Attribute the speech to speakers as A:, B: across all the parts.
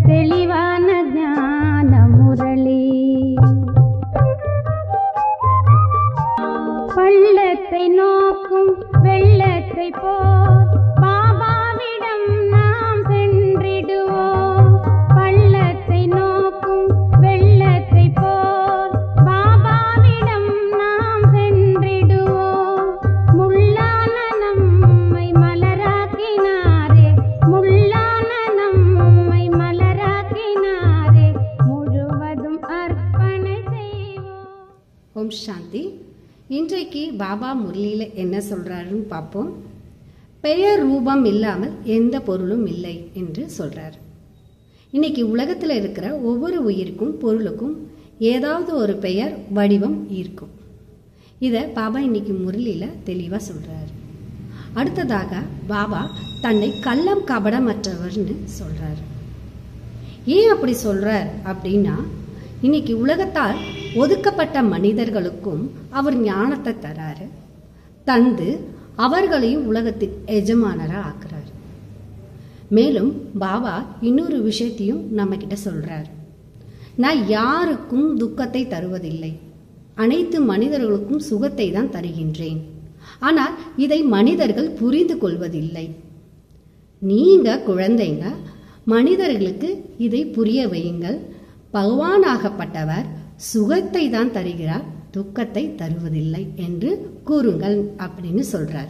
A: தெளிவான ஞான முரளி பள்ளத்தை நோக்கும் வெள்ளத்தை போல் பாபாவிடம் நாம் சென்றிடுவோம் பள்ளத்தை நோக்கும் வெள்ளத்தை போல் பாபாவிடம் நாம் சென்றிடுவோம் முள்ளான நம்மை மலராக்கினாரே முள்ளான நம்மை மலராக்கினாரே முழுவதும் அர்ப்பணை செய்வோம்
B: ஓம் சாந்தி இன்றைக்கு பாபா முரளியில் என்ன சொல்றாருன்னு பார்ப்போம் பெயர் ரூபம் இல்லாமல் எந்த பொருளும் இல்லை என்று சொல்றார் இன்னைக்கு உலகத்தில் இருக்கிற ஒவ்வொரு உயிருக்கும் பொருளுக்கும் ஏதாவது ஒரு பெயர் வடிவம் இருக்கும் இதை பாபா இன்னைக்கு முரளியில் தெளிவாக சொல்றாரு அடுத்ததாக பாபா தன்னை கள்ளம் கபடமற்றவர்னு சொல்றாரு ஏன் அப்படி சொல்றார் அப்படின்னா இன்னைக்கு உலகத்தால் ஒதுக்கப்பட்ட மனிதர்களுக்கும் அவர் ஞானத்தை தராரு தந்து அவர்களையும் உலகத்தின் எஜமானரா ஆக்குறாரு மேலும் பாபா இன்னொரு விஷயத்தையும் நம்ம கிட்ட சொல்றார் நான் யாருக்கும் துக்கத்தை தருவதில்லை அனைத்து மனிதர்களுக்கும் சுகத்தை தான் தருகின்றேன் ஆனால் இதை மனிதர்கள் புரிந்து கொள்வதில்லை நீங்க குழந்தைங்க மனிதர்களுக்கு இதை புரிய வையுங்கள் பகவானாகப்பட்டவர் சுகத்தை தான் தருகிறார் துக்கத்தை தருவதில்லை என்று கூறுங்கள் அப்படின்னு சொல்றார்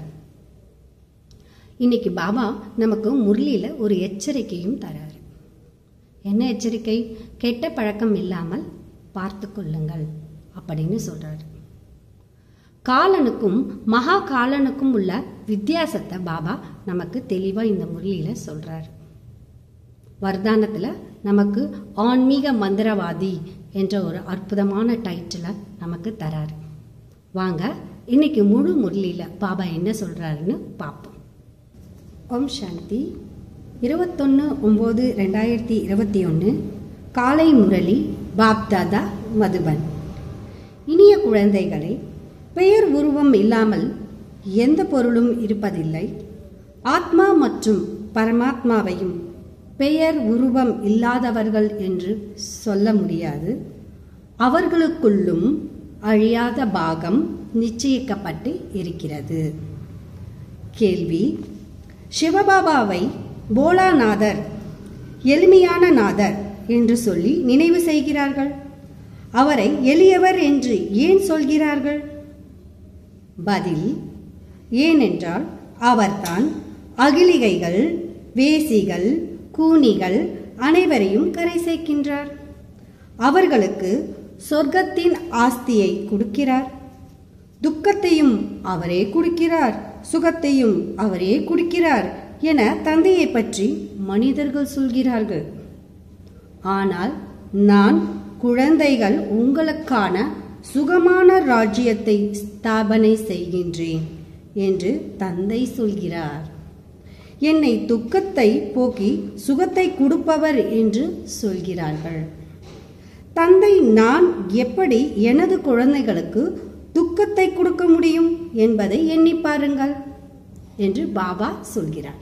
B: இன்னைக்கு பாபா நமக்கு முரளியில ஒரு எச்சரிக்கையும் தராரு என்ன எச்சரிக்கை கெட்ட பழக்கம் இல்லாமல் பார்த்து கொள்ளுங்கள் அப்படின்னு சொல்றாரு காலனுக்கும் மகா காலனுக்கும் உள்ள வித்தியாசத்தை பாபா நமக்கு தெளிவா இந்த முரளியில சொல்றாரு வர்தானத்துல நமக்கு ஆன்மீக மந்திரவாதி என்ற ஒரு அற்புதமான டைட்டிலை நமக்கு தராரு வாங்க இன்னைக்கு முழு முரளியில பாபா என்ன சொல்றாருன்னு பார்ப்போம் ஓம் சாந்தி இருபத்தொன்று ஒம்பது ரெண்டாயிரத்தி இருபத்தி ஒன்று காலை முரளி பாப்தாதா மதுபன் இனிய குழந்தைகளை பெயர் உருவம் இல்லாமல் எந்த பொருளும் இருப்பதில்லை ஆத்மா மற்றும் பரமாத்மாவையும் பெயர் உருவம் இல்லாதவர்கள் என்று சொல்ல முடியாது அவர்களுக்குள்ளும் அழியாத பாகம் நிச்சயிக்கப்பட்டு இருக்கிறது கேள்வி சிவபாபாவை போலாநாதர் எளிமையான நாதர் என்று சொல்லி நினைவு செய்கிறார்கள் அவரை எளியவர் என்று ஏன் சொல்கிறார்கள் பதில் ஏனென்றால் அவர்தான் அகிலிகைகள் வேசிகள் கூனிகள் அனைவரையும் கரை சேர்க்கின்றார் அவர்களுக்கு சொர்க்கத்தின் ஆஸ்தியை கொடுக்கிறார் துக்கத்தையும் அவரே குடிக்கிறார் சுகத்தையும் அவரே குடிக்கிறார் என தந்தையை பற்றி மனிதர்கள் சொல்கிறார்கள் ஆனால் நான் குழந்தைகள் உங்களுக்கான சுகமான ராஜ்யத்தை ஸ்தாபனை செய்கின்றேன் என்று தந்தை சொல்கிறார் என்னை துக்கத்தை போக்கி சுகத்தை கொடுப்பவர் என்று சொல்கிறார்கள் தந்தை நான் எப்படி எனது குழந்தைகளுக்கு துக்கத்தை கொடுக்க முடியும் என்பதை எண்ணி பாருங்கள் என்று பாபா சொல்கிறார்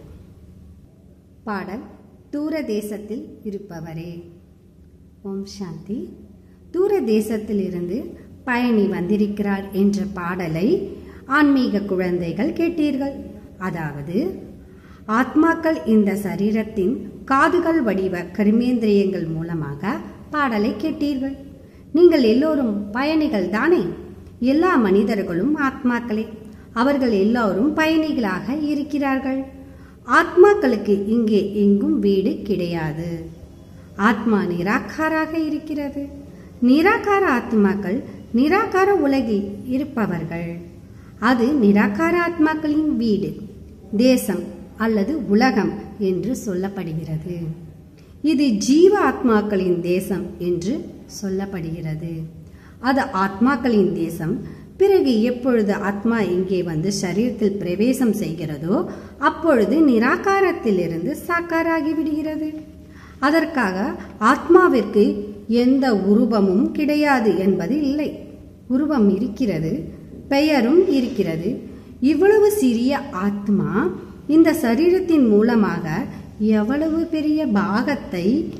B: பாடல் தூர தேசத்தில் இருப்பவரே ஓம் சாந்தி தூர தேசத்தில் இருந்து பயணி வந்திருக்கிறார் என்ற பாடலை ஆன்மீக குழந்தைகள் கேட்டீர்கள் அதாவது ஆத்மாக்கள் இந்த சரீரத்தின் காதுகள் வடிவ கர்மேந்திரியங்கள் மூலமாக பாடலை கேட்டீர்கள் நீங்கள் எல்லோரும் பயணிகள் தானே எல்லா மனிதர்களும் ஆத்மாக்களே அவர்கள் எல்லோரும் பயணிகளாக இருக்கிறார்கள் ஆத்மாக்களுக்கு இங்கே எங்கும் வீடு கிடையாது ஆத்மா நிராகாராக இருக்கிறது நிராகார ஆத்மாக்கள் நிராகார உலகில் இருப்பவர்கள் அது நிராகார ஆத்மாக்களின் வீடு தேசம் அல்லது உலகம் என்று சொல்லப்படுகிறது இது ஜீவ ஆத்மாக்களின் தேசம் என்று சொல்லப்படுகிறது அது ஆத்மாக்களின் தேசம் பிறகு எப்பொழுது ஆத்மா இங்கே வந்து சரீரத்தில் பிரவேசம் செய்கிறதோ அப்பொழுது நிராகாரத்திலிருந்து சாக்காராகி விடுகிறது அதற்காக ஆத்மாவிற்கு எந்த உருவமும் கிடையாது என்பது இல்லை உருவம் இருக்கிறது பெயரும் இருக்கிறது இவ்வளவு சிறிய ஆத்மா இந்த சரீரத்தின் மூலமாக எவ்வளவு பெரிய பாகத்தை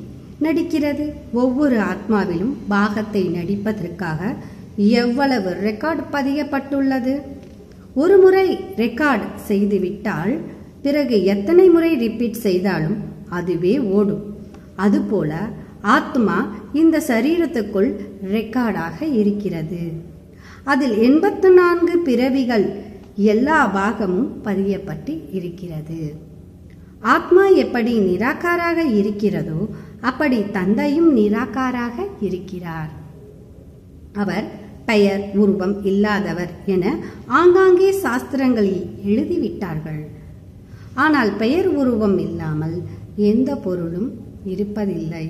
B: நடிக்கிறது ஒவ்வொரு ஆத்மாவிலும் பாகத்தை நடிப்பதற்காக எவ்வளவு ரெக்கார்ட் பதியப்பட்டுள்ளது ஒரு முறை ரெக்கார்ட் செய்துவிட்டால் பிறகு எத்தனை முறை ரிப்பீட் செய்தாலும் அதுவே ஓடும் அதுபோல ஆத்மா இந்த சரீரத்துக்குள் ரெக்கார்டாக இருக்கிறது அதில் எண்பத்து நான்கு பிறவிகள் எல்லா பாகமும் பதியப்பட்டு இருக்கிறது ஆத்மா எப்படி நிராகாராக இருக்கிறதோ அப்படி தந்தையும் நிராகாராக இருக்கிறார் அவர் பெயர் உருவம் இல்லாதவர் என ஆங்காங்கே சாஸ்திரங்களில் எழுதிவிட்டார்கள் ஆனால் பெயர் உருவம் இல்லாமல் எந்த பொருளும் இருப்பதில்லை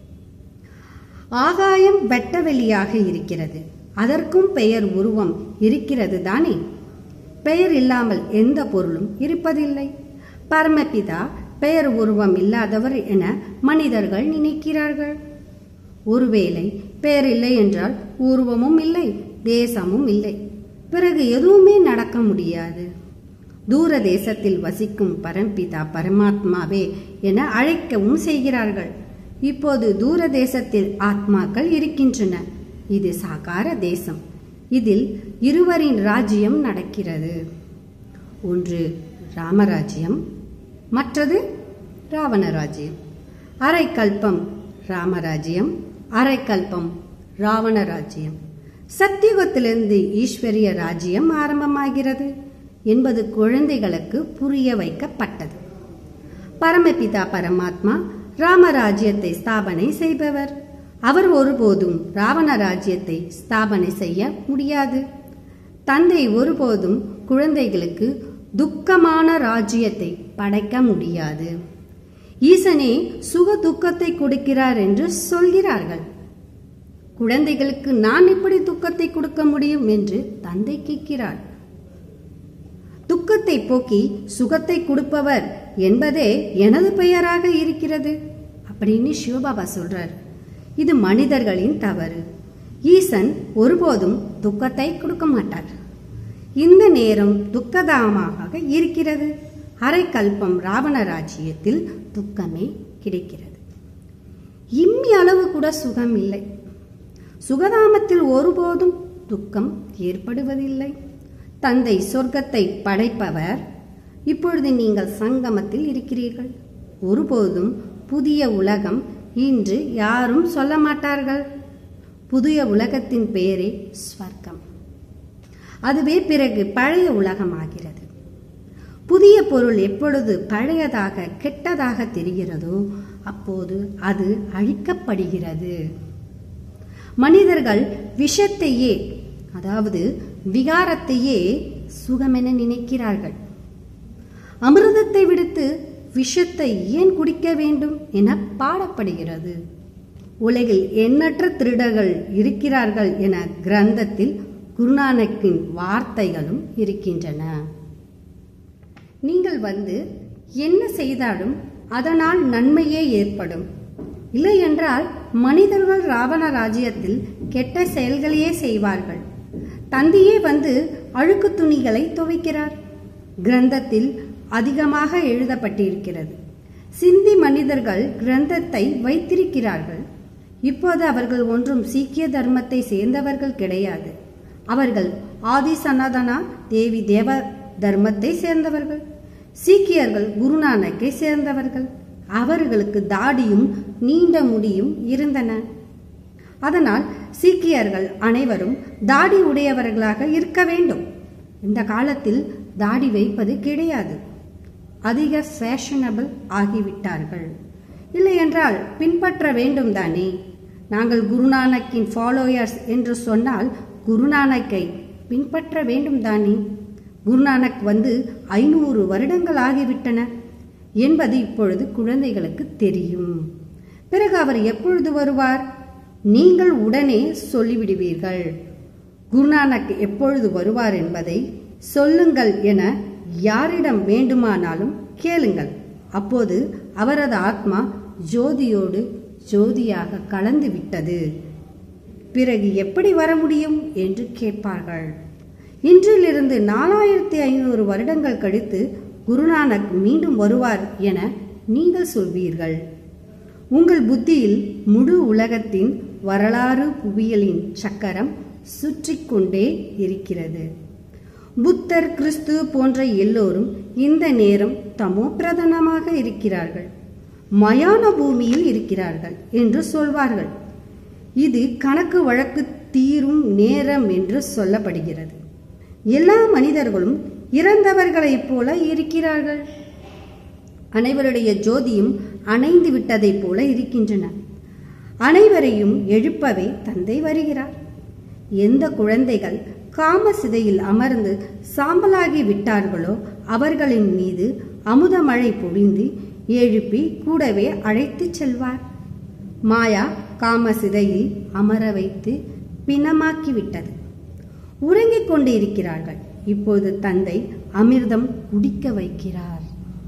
B: ஆகாயம் வெட்டவெளியாக இருக்கிறது அதற்கும் பெயர் உருவம் இருக்கிறது தானே பெயர் இல்லாமல் எந்த பொருளும் இருப்பதில்லை பரமபிதா பெயர் உருவம் இல்லாதவர் என மனிதர்கள் நினைக்கிறார்கள் ஒருவேளை பெயர் இல்லை என்றால் உருவமும் இல்லை தேசமும் இல்லை பிறகு எதுவுமே நடக்க முடியாது தூர தேசத்தில் வசிக்கும் பரம்பிதா பரமாத்மாவே என அழைக்கவும் செய்கிறார்கள் இப்போது தூர தேசத்தில் ஆத்மாக்கள் இருக்கின்றன இது சாகார தேசம் இதில் இருவரின் ராஜ்யம் நடக்கிறது ஒன்று ராமராஜ்யம் மற்றது ராவண ராஜ்யம் அரை கல்பம் ராமராஜ்யம் அரை கல்பம் ராவண ராஜ்யம் சத்தியுகத்திலிருந்து ஈஸ்வரிய ராஜ்யம் ஆரம்பமாகிறது என்பது குழந்தைகளுக்கு புரிய வைக்கப்பட்டது பரமபிதா பரமாத்மா ராமராஜ்யத்தை ஸ்தாபனை செய்பவர் அவர் ஒருபோதும் ராவண ராஜ்யத்தை ஸ்தாபனை செய்ய முடியாது தந்தை ஒருபோதும் குழந்தைகளுக்கு துக்கமான ராஜ்யத்தை படைக்க முடியாது ஈசனே சுக துக்கத்தை கொடுக்கிறார் என்று சொல்கிறார்கள் குழந்தைகளுக்கு நான் எப்படி துக்கத்தை கொடுக்க முடியும் என்று தந்தை கேட்கிறார் துக்கத்தை போக்கி சுகத்தை கொடுப்பவர் என்பதே எனது பெயராக இருக்கிறது அப்படின்னு சிவபாபா சொல்றார் இது மனிதர்களின் தவறு ஈசன் ஒருபோதும் துக்கத்தை கொடுக்க மாட்டார் இந்த நேரம் துக்கதாமாக இருக்கிறது அரை கல்பம் ராவண ராஜ்யத்தில் துக்கமே கிடைக்கிறது இம்மி அளவு கூட சுகம் இல்லை சுகதாமத்தில் ஒருபோதும் துக்கம் ஏற்படுவதில்லை தந்தை சொர்க்கத்தை படைப்பவர் இப்பொழுது நீங்கள் சங்கமத்தில் இருக்கிறீர்கள் ஒருபோதும் புதிய உலகம் இன்று யாரும் சொல்ல மாட்டார்கள் புதிய உலகத்தின் பெயரே ஸ்வர்க்கம் அதுவே பிறகு பழைய உலகமாகிறது புதிய பொருள் எப்பொழுது பழையதாக கெட்டதாக தெரிகிறதோ அப்போது அது அழிக்கப்படுகிறது மனிதர்கள் விஷத்தையே அதாவது விகாரத்தையே சுகமென நினைக்கிறார்கள் அமிர்தத்தை விடுத்து விஷத்தை ஏன் குடிக்க வேண்டும் என பாடப்படுகிறது உலகில் எண்ணற்ற திருடர்கள் இருக்கிறார்கள் என கிரந்தத்தில் குருநானக்கின் வார்த்தைகளும் இருக்கின்றன நீங்கள் வந்து என்ன செய்தாலும் அதனால் நன்மையே ஏற்படும் இல்லை என்றால் மனிதர்கள் ராவண ராஜ்யத்தில் கெட்ட செயல்களையே செய்வார்கள் தந்தையே வந்து அழுக்கு துணிகளை துவைக்கிறார் கிரந்தத்தில் அதிகமாக எழுதப்பட்டிருக்கிறது சிந்தி மனிதர்கள் கிரந்தத்தை வைத்திருக்கிறார்கள் இப்போது அவர்கள் ஒன்றும் சீக்கிய தர்மத்தை சேர்ந்தவர்கள் கிடையாது அவர்கள் ஆதி சனாதனா தேவி தேவ தர்மத்தை சேர்ந்தவர்கள் சீக்கியர்கள் குருநானக்கை சேர்ந்தவர்கள் அவர்களுக்கு தாடியும் நீண்ட முடியும் இருந்தன அதனால் சீக்கியர்கள் அனைவரும் தாடி உடையவர்களாக இருக்க வேண்டும் இந்த காலத்தில் தாடி வைப்பது கிடையாது அதிக ஃபேஷனபிள் ஆகிவிட்டார்கள் இல்லை என்றால் பின்பற்ற வேண்டும் தானே நாங்கள் குருநானக்கின் ஃபாலோயர்ஸ் என்று சொன்னால் குருநானக்கை பின்பற்ற வேண்டும் தானே குருநானக் வந்து ஐநூறு வருடங்கள் ஆகிவிட்டன என்பது இப்பொழுது குழந்தைகளுக்கு தெரியும் பிறகு அவர் எப்பொழுது வருவார் நீங்கள் உடனே சொல்லிவிடுவீர்கள் குருநானக் எப்பொழுது வருவார் என்பதை சொல்லுங்கள் என யாரிடம் வேண்டுமானாலும் கேளுங்கள் அப்போது அவரது ஆத்மா ஜோதியோடு ஜோதியாக கலந்து விட்டது பிறகு எப்படி வர முடியும் என்று கேட்பார்கள் இன்றிலிருந்து நாலாயிரத்தி ஐநூறு வருடங்கள் கழித்து குருநானக் மீண்டும் வருவார் என நீங்கள் சொல்வீர்கள் உங்கள் புத்தியில் முழு உலகத்தின் வரலாறு புவியியலின் சக்கரம் சுற்றி கொண்டே இருக்கிறது புத்தர் கிறிஸ்து போன்ற எல்லோரும் இந்த நேரம் தமோ பிரதானமாக இருக்கிறார்கள் மயான பூமியில் இருக்கிறார்கள் என்று சொல்வார்கள் இது கணக்கு வழக்கு தீரும் நேரம் என்று சொல்லப்படுகிறது எல்லா மனிதர்களும் இறந்தவர்களைப் போல இருக்கிறார்கள் அனைவருடைய ஜோதியும் அணைந்து விட்டதைப் போல இருக்கின்றன அனைவரையும் எழுப்பவே தந்தை வருகிறார் எந்த குழந்தைகள் காமசிதையில் அமர்ந்து சாம்பலாகி விட்டார்களோ அவர்களின் மீது அமுதமழை பொழிந்து எழுப்பி கூடவே அழைத்துச் செல்வார் மாயா காமசிதையில் அமர வைத்து பிணமாக்கி விட்டது உறங்கிக் கொண்டு இருக்கிறார்கள் இப்போது தந்தை அமிர்தம் குடிக்க வைக்கிறார்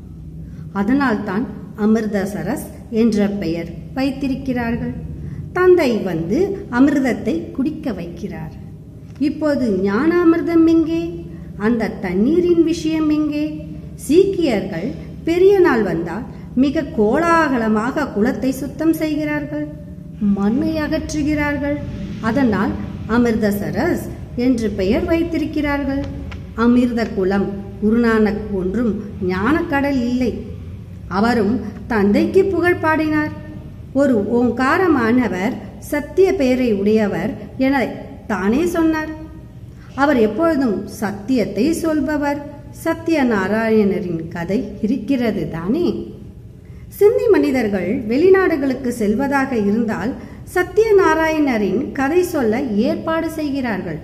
B: அதனால்தான் அமிர்தசரஸ் என்ற பெயர் வைத்திருக்கிறார்கள் தந்தை வந்து அமிர்தத்தை குடிக்க வைக்கிறார் இப்போது ஞான அமிர்தம் எங்கே அந்த தண்ணீரின் விஷயம் எங்கே சீக்கியர்கள் பெரிய நாள் வந்தால் மிக கோலாகலமாக குளத்தை சுத்தம் செய்கிறார்கள் மண்ணை அகற்றுகிறார்கள் அதனால் அமிர்தசரஸ் என்று பெயர் வைத்திருக்கிறார்கள் அமிர்த குலம் குருநானக் ஒன்றும் ஞானக்கடல் இல்லை அவரும் தந்தைக்கு புகழ் பாடினார் ஒரு ஓங்காரமானவர் சத்திய பெயரை உடையவர் என தானே சொன்னார் அவர் எப்பொழுதும் சத்தியத்தை சொல்பவர் சத்திய நாராயணரின் கதை இருக்கிறது தானே சிந்தி மனிதர்கள் வெளிநாடுகளுக்கு செல்வதாக இருந்தால் சத்திய நாராயணரின் கதை சொல்ல ஏற்பாடு செய்கிறார்கள்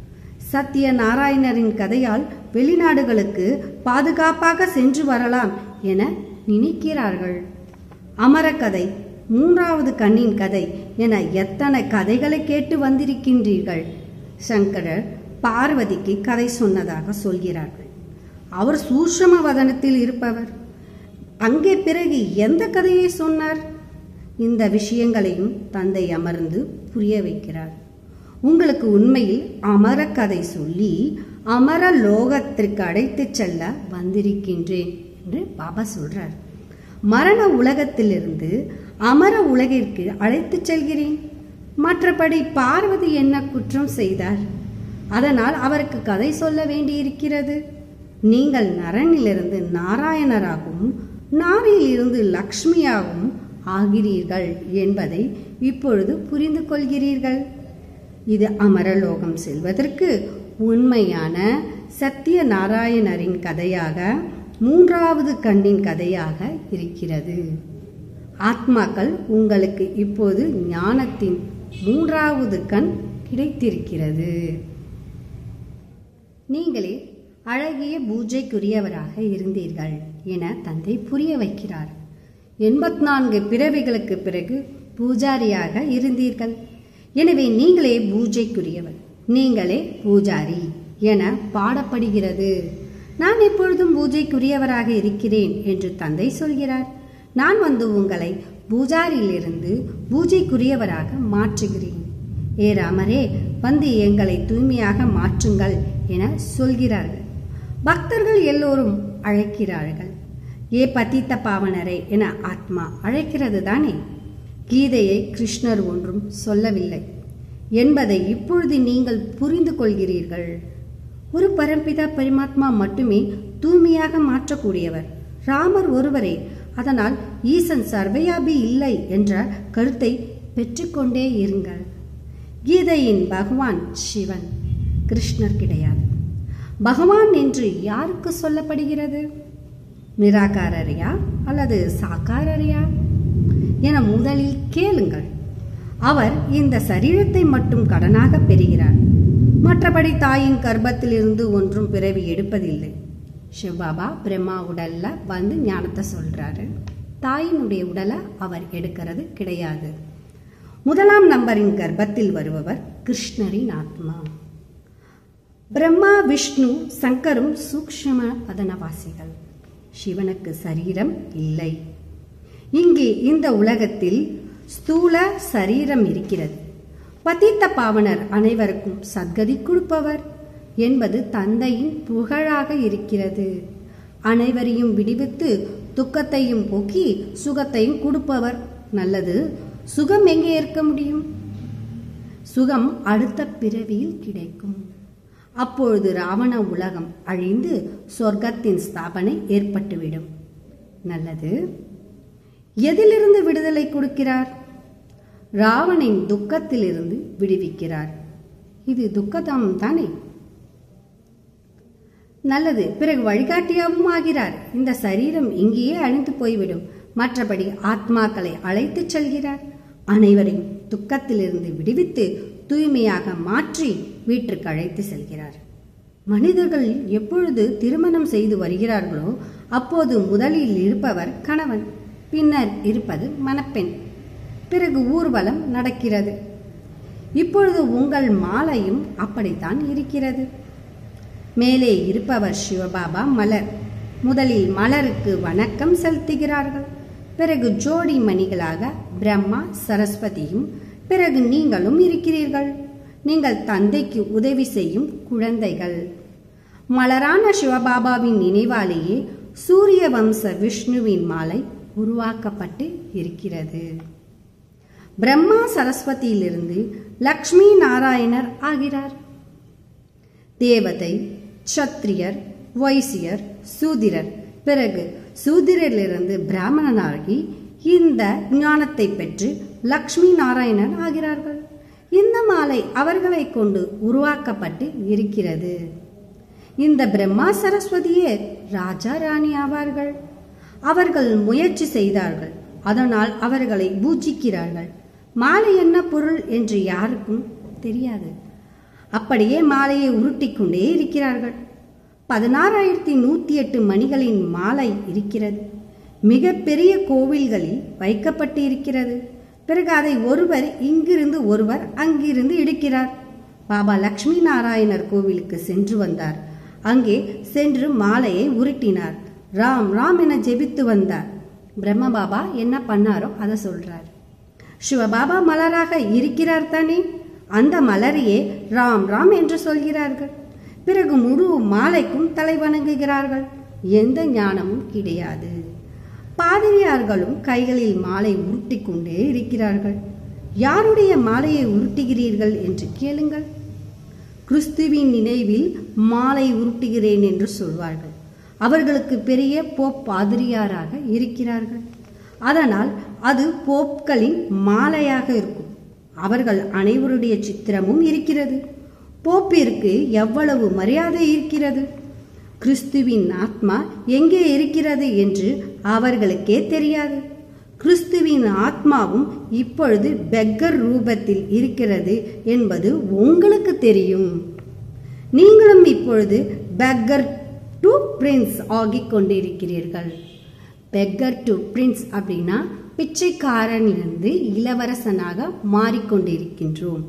B: சத்திய நாராயணரின் கதையால் வெளிநாடுகளுக்கு பாதுகாப்பாக சென்று வரலாம் என நினைக்கிறார்கள் அமரக்கதை மூன்றாவது கண்ணின் கதை என எத்தனை கதைகளை கேட்டு வந்திருக்கின்றீர்கள் சங்கரர் பார்வதிக்கு கதை சொன்னதாக சொல்கிறார்கள் அவர் சூட்சம வதனத்தில் இருப்பவர் அங்கே பிறகு எந்த கதையை சொன்னார் இந்த விஷயங்களையும் தந்தை அமர்ந்து புரிய வைக்கிறார் உங்களுக்கு உண்மையில் அமர கதை சொல்லி அமர லோகத்திற்கு அழைத்துச் செல்ல வந்திருக்கின்றேன் என்று பாபா சொல்றார் மரண உலகத்திலிருந்து அமர உலகிற்கு அழைத்துச் செல்கிறேன் மற்றபடி பார்வதி என்ன குற்றம் செய்தார் அதனால் அவருக்கு கதை சொல்ல வேண்டியிருக்கிறது நீங்கள் நரனிலிருந்து நாராயணராகவும் நாரியிலிருந்து லக்ஷ்மியாகவும் ஆகிறீர்கள் என்பதை இப்பொழுது புரிந்து கொள்கிறீர்கள் இது அமரலோகம் செல்வதற்கு உண்மையான சத்திய நாராயணரின் கதையாக மூன்றாவது கண்ணின் கதையாக இருக்கிறது ஆத்மாக்கள் உங்களுக்கு இப்போது ஞானத்தின் மூன்றாவது கண் கிடைத்திருக்கிறது நீங்களே அழகிய பூஜைக்குரியவராக இருந்தீர்கள் என தந்தை புரிய வைக்கிறார் எண்பத்தி நான்கு பிறவிகளுக்கு பிறகு பூஜாரியாக இருந்தீர்கள் எனவே நீங்களே பூஜைக்குரியவர் நீங்களே பூஜாரி என பாடப்படுகிறது நான் எப்பொழுதும் பூஜைக்குரியவராக இருக்கிறேன் என்று தந்தை சொல்கிறார் நான் வந்து உங்களை பூஜாரியிலிருந்து பூஜைக்குரியவராக மாற்றுகிறேன் ஏ ராமரே வந்து எங்களை தூய்மையாக மாற்றுங்கள் என சொல்கிறார்கள் பக்தர்கள் எல்லோரும் அழைக்கிறார்கள் ஏ பதித்த பாவனரே என ஆத்மா அழைக்கிறது தானே கீதையை கிருஷ்ணர் ஒன்றும் சொல்லவில்லை என்பதை இப்பொழுது நீங்கள் புரிந்து கொள்கிறீர்கள் ஒரு பரம்பிதா பரமாத்மா மட்டுமே தூய்மையாக மாற்றக்கூடியவர் ராமர் ஒருவரே அதனால் ஈசன் சர்வயாபி இல்லை என்ற கருத்தை பெற்றுக்கொண்டே இருங்கள் கீதையின் பகவான் சிவன் கிருஷ்ணர் கிடையாது பகவான் என்று யாருக்கு சொல்லப்படுகிறது நிராகாரரையா அல்லது சாக்காரரையா என முதலில் கேளுங்கள் அவர் இந்த சரீரத்தை மட்டும் கடனாக பெறுகிறார் மற்றபடி தாயின் கர்ப்பத்திலிருந்து ஒன்றும் பிறவி எடுப்பதில்லை சிவபாபா பிரம்மா உடல்ல வந்து ஞானத்தை சொல்றாரு தாயினுடைய உடலை அவர் எடுக்கிறது கிடையாது முதலாம் நம்பரின் கர்ப்பத்தில் வருபவர் கிருஷ்ணரின் ஆத்மா பிரம்மா விஷ்ணு சங்கரும் சூக்ஷ்ம பதனவாசிகள் சிவனுக்கு சரீரம் இல்லை இங்கே இந்த உலகத்தில் ஸ்தூல சரீரம் இருக்கிறது பதித்த பாவனர் அனைவருக்கும் சத்கதி கொடுப்பவர் என்பது தந்தையின் புகழாக இருக்கிறது அனைவரையும் விடுவித்து துக்கத்தையும் போக்கி சுகத்தையும் கொடுப்பவர் நல்லது சுகம் எங்கே இருக்க முடியும் சுகம் அடுத்த பிறவியில் கிடைக்கும் அப்பொழுது ராவண உலகம் அழிந்து சொர்க்கத்தின் ஸ்தாபனை ஏற்பட்டுவிடும் நல்லது எதிலிருந்து விடுதலை கொடுக்கிறார் ராவணின் துக்கத்திலிருந்து விடுவிக்கிறார் இது துக்கதாம் தானே நல்லது பிறகு வழிகாட்டியாகவும் ஆகிறார் இந்த சரீரம் இங்கேயே அழிந்து போய்விடும் மற்றபடி ஆத்மாக்களை அழைத்துச் செல்கிறார் அனைவரையும் துக்கத்திலிருந்து விடுவித்து தூய்மையாக மாற்றி வீட்டிற்கு அழைத்து செல்கிறார் மனிதர்கள் எப்பொழுது திருமணம் செய்து வருகிறார்களோ அப்போது முதலில் இருப்பவர் கணவன் பின்னர் இருப்பது மணப்பெண் பிறகு ஊர்வலம் நடக்கிறது இப்பொழுது உங்கள் மாலையும் அப்படித்தான் இருக்கிறது மேலே இருப்பவர் சிவபாபா மலர் முதலில் மலருக்கு வணக்கம் செலுத்துகிறார்கள் பிறகு ஜோடி மணிகளாக பிரம்மா சரஸ்வதியும் பிறகு நீங்களும் இருக்கிறீர்கள் நீங்கள் தந்தைக்கு உதவி செய்யும் குழந்தைகள் மலரான சிவபாபாவின் நினைவாலேயே சூரிய வம்ச விஷ்ணுவின் மாலை உருவாக்கப்பட்டு இருக்கிறது பிரம்மா சரஸ்வதியிலிருந்து லக்ஷ்மி நாராயணர் ஆகிறார் தேவதை சத்திரியர் வைசியர் சூதிரர் பிறகு சூதிரிலிருந்து பிராமணனாகி இந்த ஞானத்தை பெற்று லக்ஷ்மி நாராயணர் ஆகிறார்கள் இந்த மாலை அவர்களை கொண்டு உருவாக்கப்பட்டு இருக்கிறது இந்த பிரம்மா சரஸ்வதியே ராஜா ராணி ஆவார்கள் அவர்கள் முயற்சி செய்தார்கள் அதனால் அவர்களை பூஜிக்கிறார்கள் மாலை என்ன பொருள் என்று யாருக்கும் தெரியாது அப்படியே மாலையை உருட்டிக்கொண்டே இருக்கிறார்கள் பதினாறாயிரத்தி நூற்றி எட்டு மணிகளின் மாலை இருக்கிறது மிக பெரிய கோவில்களில் வைக்கப்பட்டு இருக்கிறது பிறகு அதை ஒருவர் இங்கிருந்து ஒருவர் அங்கிருந்து எடுக்கிறார் பாபா லக்ஷ்மி நாராயணர் கோவிலுக்கு சென்று வந்தார் அங்கே சென்று மாலையை உருட்டினார் ராம் ராம் என ஜெபித்து வந்தார் பிரம்ம பாபா என்ன பண்ணாரோ அதை சொல்றார் சிவபாபா மலராக இருக்கிறார் தானே அந்த மலரையே ராம் ராம் என்று சொல்கிறார்கள் பிறகு முழு மாலைக்கும் தலை வணங்குகிறார்கள் எந்த ஞானமும் கிடையாது பாதிரியார்களும் கைகளில் மாலை உருட்டி கொண்டே இருக்கிறார்கள் யாருடைய மாலையை உருட்டுகிறீர்கள் என்று கேளுங்கள் கிறிஸ்துவின் நினைவில் மாலை உருட்டுகிறேன் என்று சொல்வார்கள் அவர்களுக்கு பெரிய போப் பாதிரியாராக இருக்கிறார்கள் அதனால் அது போப்களின் மாலையாக இருக்கும் அவர்கள் அனைவருடைய சித்திரமும் இருக்கிறது போப்பிற்கு எவ்வளவு மரியாதை இருக்கிறது கிறிஸ்துவின் ஆத்மா எங்கே இருக்கிறது என்று அவர்களுக்கே தெரியாது கிறிஸ்துவின் ஆத்மாவும் இப்பொழுது பெக்கர் ரூபத்தில் இருக்கிறது என்பது உங்களுக்கு தெரியும் நீங்களும் இப்பொழுது பெக்கர் டு பிரின்ஸ் ஆகிக் கொண்டிருக்கிறீர்கள் பெக்கர் டு பிரின்ஸ் அப்படின்னா பிச்சைக்காரனிலிருந்து இளவரசனாக மாறிக்கொண்டிருக்கின்றோம்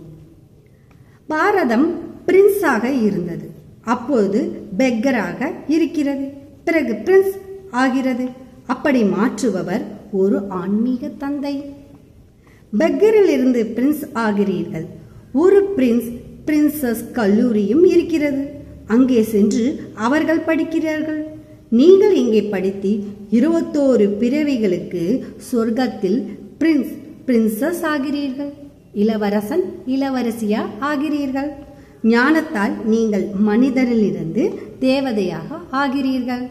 B: பாரதம் பிரின்ஸாக இருந்தது அப்போது பெக்கராக இருக்கிறது பிறகு பிரின்ஸ் ஆகிறது அப்படி மாற்றுபவர் ஒரு ஆன்மீக தந்தை பெக்கரில் இருந்து பிரின்ஸ் ஆகிறீர்கள் ஒரு பிரின்ஸ் பிரின்சஸ் கல்லூரியும் இருக்கிறது அங்கே சென்று அவர்கள் படிக்கிறார்கள் நீங்கள் இங்கே படித்து இருபத்தோரு பிறவிகளுக்கு சொர்க்கத்தில் பிரின்ஸ் பிரின்சஸ் ஆகிறீர்கள் இளவரசன் இளவரசியா ஆகிறீர்கள் ஞானத்தால் நீங்கள் மனிதரிலிருந்து தேவதையாக ஆகிறீர்கள்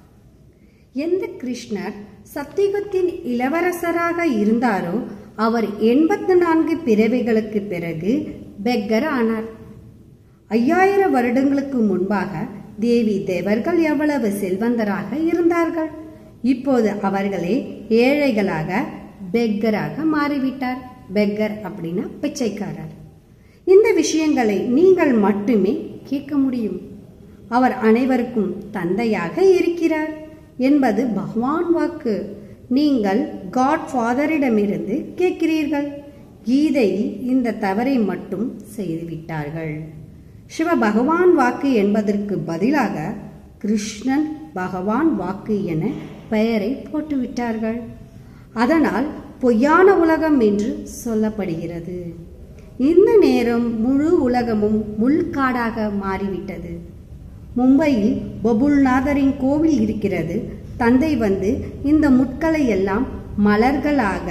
B: எந்த கிருஷ்ணர் சத்தியுகத்தின் இளவரசராக இருந்தாரோ அவர் எண்பத்து நான்கு பிறவிகளுக்கு பிறகு பெக்கர் ஆனார் ஐயாயிரம் வருடங்களுக்கு முன்பாக தேவி தேவர்கள் எவ்வளவு செல்வந்தராக இருந்தார்கள் இப்போது அவர்களே ஏழைகளாக பெக்கராக மாறிவிட்டார் பெக்கர் அப்படின்னா பிச்சைக்காரர் இந்த விஷயங்களை நீங்கள் மட்டுமே கேட்க முடியும் அவர் அனைவருக்கும் தந்தையாக இருக்கிறார் என்பது பகவான் வாக்கு நீங்கள் காட் ஃபாதரிடமிருந்து கேட்கிறீர்கள் கீதையில் இந்த தவறை மட்டும் செய்துவிட்டார்கள் சிவ பகவான் வாக்கு என்பதற்கு பதிலாக கிருஷ்ணன் பகவான் வாக்கு என பெயரை போட்டுவிட்டார்கள் அதனால் பொய்யான உலகம் என்று சொல்லப்படுகிறது இந்த நேரம் முழு உலகமும் முள்காடாக மாறிவிட்டது மும்பையில் பபுல்நாதரின் கோவில் இருக்கிறது தந்தை வந்து இந்த முட்களை எல்லாம் மலர்களாக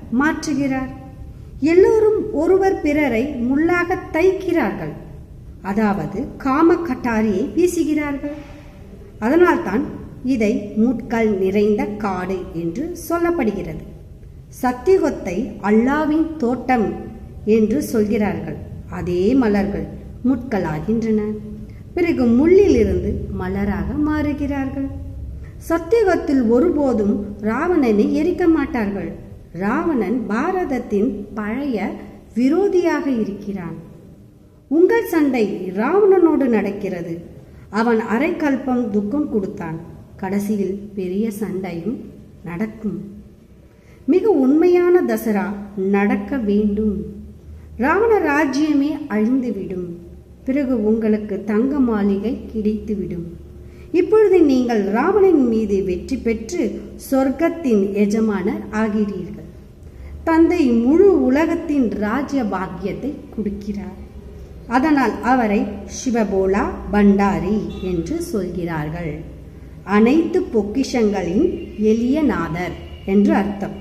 B: மாற்றுகிறார் எல்லோரும் ஒருவர் பிறரை முள்ளாக தைக்கிறார்கள் அதாவது காம கட்டாரியை வீசுகிறார்கள் அதனால்தான் இதை முட்கள் நிறைந்த காடு என்று சொல்லப்படுகிறது சத்தியகத்தை அல்லாவின் தோட்டம் என்று சொல்கிறார்கள் அதே மலர்கள் முட்களாகின்றன பிறகு முள்ளிலிருந்து மலராக மாறுகிறார்கள் சத்தியகத்தில் ஒருபோதும் ராவணனை எரிக்க மாட்டார்கள் ராவணன் பாரதத்தின் பழைய விரோதியாக இருக்கிறான் உங்கள் சண்டை ராவணனோடு நடக்கிறது அவன் அரைக்கல்பம் துக்கம் கொடுத்தான் கடைசியில் பெரிய சண்டையும் நடக்கும் மிக உண்மையான தசரா நடக்க வேண்டும் ராவண ராஜ்யமே அழிந்துவிடும் பிறகு உங்களுக்கு தங்க மாளிகை கிடைத்துவிடும் இப்பொழுது நீங்கள் ராவணன் மீது வெற்றி பெற்று சொர்க்கத்தின் எஜமானர் ஆகிறீர்கள் தந்தை முழு உலகத்தின் ராஜ்ய பாக்கியத்தை கொடுக்கிறார் அதனால் அவரை சிவபோலா பண்டாரி என்று சொல்கிறார்கள் அனைத்து பொக்கிஷங்களின் எளிய நாதர் என்று அர்த்தம்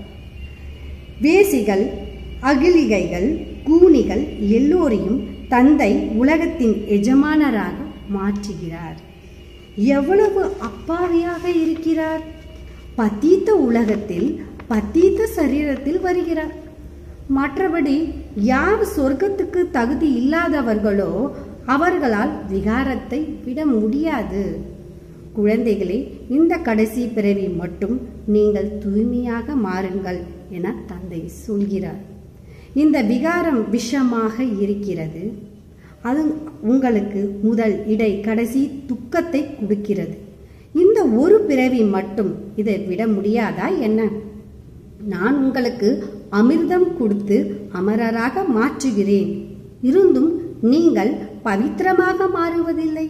B: வேசிகள் அகிலிகைகள் கூனிகள் எல்லோரையும் தந்தை உலகத்தின் எஜமானராக மாற்றுகிறார் எவ்வளவு அப்பாவியாக இருக்கிறார் பத்தீத்த உலகத்தில் பத்தீத்த சரீரத்தில் வருகிறார் மற்றபடி யார் சொர்க்கத்துக்கு தகுதி இல்லாதவர்களோ அவர்களால் விகாரத்தை விட முடியாது குழந்தைகளே இந்த கடைசி பிறவி மட்டும் நீங்கள் தூய்மையாக மாறுங்கள் என தந்தை சொல்கிறார் இந்த விகாரம் விஷமாக இருக்கிறது அது உங்களுக்கு முதல் இடை கடைசி துக்கத்தை கொடுக்கிறது இந்த ஒரு பிறவி மட்டும் இதை விட முடியாதா என்ன நான் உங்களுக்கு அமிர்தம் கொடுத்து அமரராக மாற்றுகிறேன் இருந்தும் நீங்கள் பவித்திரமாக மாறுவதில்லை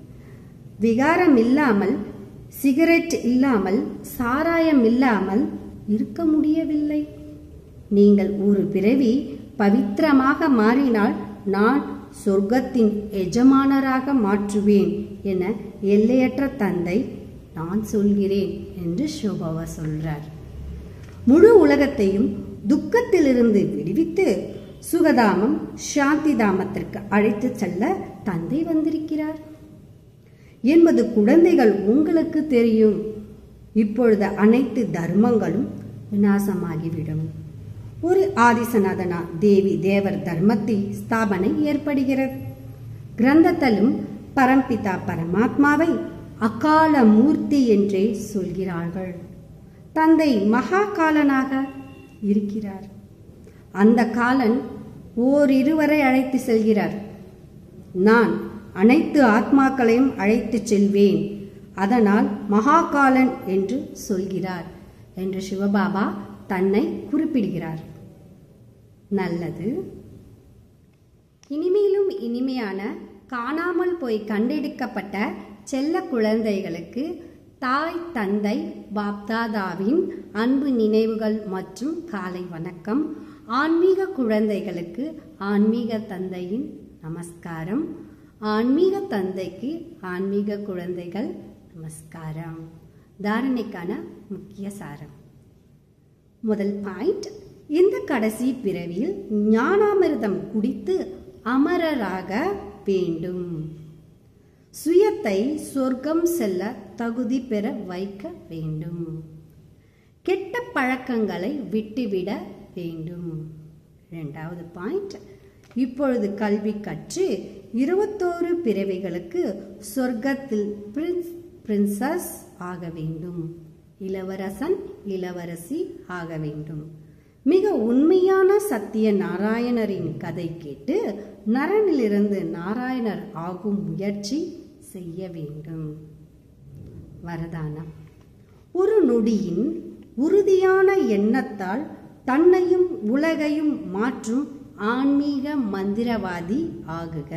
B: விகாரம் இல்லாமல் சிகரெட் இல்லாமல் சாராயம் இல்லாமல் இருக்க முடியவில்லை நீங்கள் ஒரு பிறவி பவித்திரமாக மாறினால் நான் சொர்க்கத்தின் எஜமானராக மாற்றுவேன் என எல்லையற்ற தந்தை நான் சொல்கிறேன் என்று சோபாவா சொல்றார் முழு உலகத்தையும் துக்கத்திலிருந்து விடுவித்து சுகதாமம் சாந்தி தாமத்திற்கு அழைத்து செல்ல தந்தை வந்திருக்கிறார் என்பது குழந்தைகள் உங்களுக்கு தெரியும் இப்பொழுது அனைத்து தர்மங்களும் விநாசமாகிவிடும் ஒரு ஆதிசநாதனா தேவி தேவர் தர்மத்தை ஸ்தாபனை ஏற்படுகிறது கிரந்தத்திலும் பரம்பிதா பரமாத்மாவை அகால மூர்த்தி என்றே சொல்கிறார்கள் தந்தை மகா காலனாக இருக்கிறார் அந்த காலன் ஓரிருவரை அழைத்து செல்கிறார் நான் அனைத்து ஆத்மாக்களையும் அழைத்து செல்வேன் அதனால் மகாகாலன் என்று சொல்கிறார் என்று சிவபாபா தன்னை குறிப்பிடுகிறார் நல்லது இனிமேலும் இனிமையான காணாமல் போய் கண்டெடுக்கப்பட்ட செல்ல குழந்தைகளுக்கு தாய் தந்தை பாப்தாதாவின் அன்பு நினைவுகள் மற்றும் காலை வணக்கம் ஆன்மீக குழந்தைகளுக்கு ஆன்மீக தந்தையின் நமஸ்காரம் ஆன்மீக தந்தைக்கு ஆன்மீக குழந்தைகள் நமஸ்காரம் தாரணைக்கான முக்கிய சாரம் முதல் பாயிண்ட் இந்த கடைசி பிறவியில் ஞானாமிர்தம் குடித்து அமரராக வேண்டும் சுயத்தை சொர்க்கம் செல்ல தகுதி பெற வைக்க வேண்டும் கெட்ட பழக்கங்களை விட்டுவிட வேண்டும் இரண்டாவது பாயிண்ட் இப்பொழுது கல்வி கற்று இருபத்தோரு பிறவிகளுக்கு சொர்க்கத்தில் பிரின்ஸ் பிரின்சஸ் ஆக வேண்டும் இளவரசன் இளவரசி ஆக வேண்டும் மிக உண்மையான சத்திய நாராயணரின் கதை கேட்டு நரனிலிருந்து நாராயணர் ஆகும் முயற்சி செய்ய வேண்டும் வரதானம் ஒரு நொடியின் உறுதியான எண்ணத்தால் தன்னையும் உலகையும் மாற்றும் ஆன்மீக மந்திரவாதி ஆகுக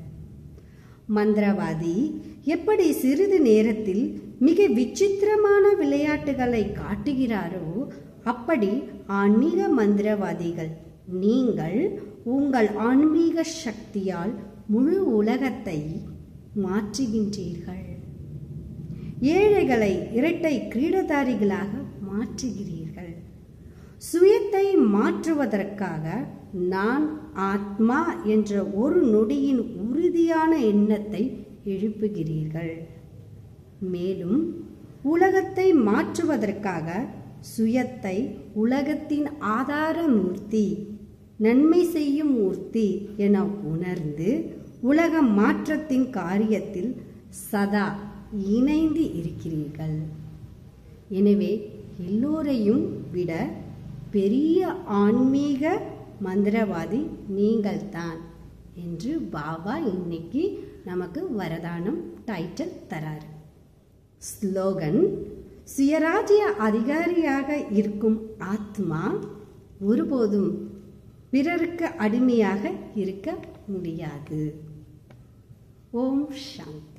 B: மந்திரவாதி எப்படி சிறிது நேரத்தில் மிக விசித்திரமான விளையாட்டுகளை காட்டுகிறாரோ அப்படி ஆன்மீக மந்திரவாதிகள் நீங்கள் உங்கள் ஆன்மீக சக்தியால் முழு உலகத்தை மாற்றுகின்றீர்கள் ஏழைகளை இரட்டை கிரீடதாரிகளாக மாற்றுகிறீர்கள் சுயத்தை மாற்றுவதற்காக நான் ஆத்மா என்ற ஒரு நொடியின் உறுதியான எண்ணத்தை எழுப்புகிறீர்கள் மேலும் உலகத்தை மாற்றுவதற்காக சுயத்தை உலகத்தின் ஆதார மூர்த்தி நன்மை செய்யும் மூர்த்தி என உணர்ந்து உலக மாற்றத்தின் காரியத்தில் சதா இணைந்து இருக்கிறீர்கள் எனவே எல்லோரையும் விட பெரிய ஆன்மீக மந்திரவாதி நீங்கள்தான் என்று பாபா இன்னைக்கு நமக்கு வரதானம் டைட்டில் தராரு ஸ்லோகன் சுயராஜ்ய அதிகாரியாக இருக்கும் ஆத்மா ஒருபோதும் பிறருக்கு அடிமையாக இருக்க முடியாது ஓம் சாந்தி